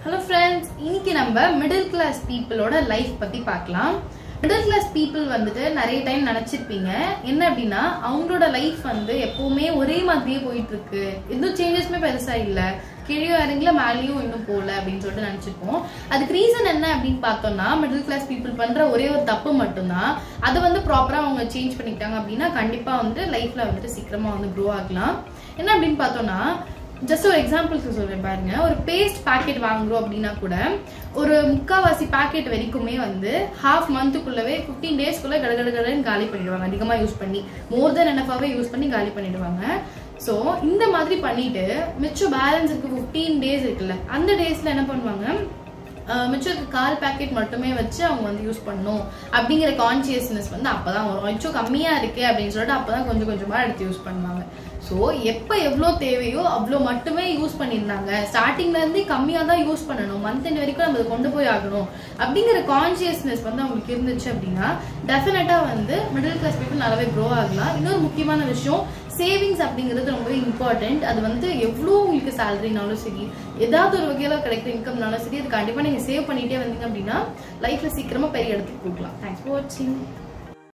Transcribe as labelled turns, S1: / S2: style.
S1: hello friends இன்னைக்கு நம்ம middle class பீப்புளோட லைஃப் பத்தி பார்க்கலாம் மிடில் கிளாஸ் பீப்புள் வந்துட்டு நிறைய டைம் நினைச்சிருப்பீங்க என்ன அப்படின்னா அவங்களோட லைஃப் வந்து எப்பவுமே ஒரே மாதிரியே போயிட்டு இருக்கு எதுவும் சேஞ்சஸ்மே பெருசா இல்ல கீழே இறங்கல மேலேயும் இன்னும் போகல அப்படின்னு சொல்லிட்டு நினைச்சிருப்போம் அதுக்கு ரீசன் என்ன அப்படின்னு பார்த்தோம்னா மிடில் கிளாஸ் பீப்புள் பண்ற ஒரே ஒரு தப்பு மட்டும்தான் அதை வந்து ப்ராப்பரா அவங்க சேஞ்ச் பண்ணிக்கிட்டாங்க அப்படின்னா கண்டிப்பா வந்துட்டு லைஃப்ல வந்துட்டு சீக்கிரமா வந்து க்ரோ ஆகலாம் என்ன அப்படின்னு பார்த்தோம்னா ஜஸ்ட் ஒரு எக்ஸாம்பிள்க்கு சொல்றேன் பாருங்க ஒரு பேஸ்ட் பாக்கெட் வாங்குறோம் அப்படின்னா கூட ஒரு முக்காவாசி பாக்கெட் வரைக்குமே வந்து ஹாஃப் மந்த்துக்குள்ளவே ஃபிஃப்டீன் டேஸ்க்குள்ள கட கட கடன்னு காலி பண்ணிடுவாங்க அதிகமாக யூஸ் பண்ணி மோர் தென் எனஃபாவே யூஸ் பண்ணி காலி பண்ணிடுவாங்க ஸோ இந்த மாதிரி பண்ணிட்டு மிச்சம் பேலன்ஸ் இருக்கு ஃபிஃப்டீன் டேஸ் இருக்குல்ல அந்த டேஸ்ல என்ன பண்ணுவாங்க அஹ் மிச்சம் இருக்க கால் பேக்கெட் மட்டுமே வச்சு அவங்க வந்து யூஸ் பண்ணணும் அப்படிங்கிற கான்சியஸ்னஸ் வந்து அப்பதான் வரும் மிச்சம் கம்மியா இருக்கு அப்படின்னு சொல்லிட்டு அப்பதான் கொஞ்சம் கொஞ்சமா எடுத்து யூஸ் பண்ணுவாங்க ஸோ எப்போ எவ்வளோ தேவையோ அவ்வளோ மட்டுமே யூஸ் பண்ணியிருந்தாங்க ஸ்டார்டிங்ல இருந்தே கம்மியாக தான் யூஸ் பண்ணணும் மந்த் எண்ட் வரைக்கும் நம்ம அதை கொண்டு போய் ஆகணும் அப்படிங்கிற கான்சியஸ்னஸ் வந்து அவங்களுக்கு இருந்துச்சு அப்படின்னா டெஃபினட்டாக வந்து மிடில் கிளாஸ் பீப்புள் நல்லாவே க்ரோ ஆகலாம் இன்னொரு முக்கியமான விஷயம் சேவிங்ஸ் அப்படிங்கிறது ரொம்பவே இம்பார்ட்டன்ட் அது வந்து எவ்வளோ உங்களுக்கு சேலரினாலும் சரி ஏதாவது ஒரு வகையில் கிடைக்கிற இன்கம்னாலும் சரி அது கண்டிப்பாக நீங்கள் சேவ் பண்ணிட்டே வந்தீங்க அப்படின்னா லைஃப்ல சீக்கிரமா பெரிய இடத்துக்கு போகலாம் தேங்க்ஸ் ஃபார் வாட்சிங்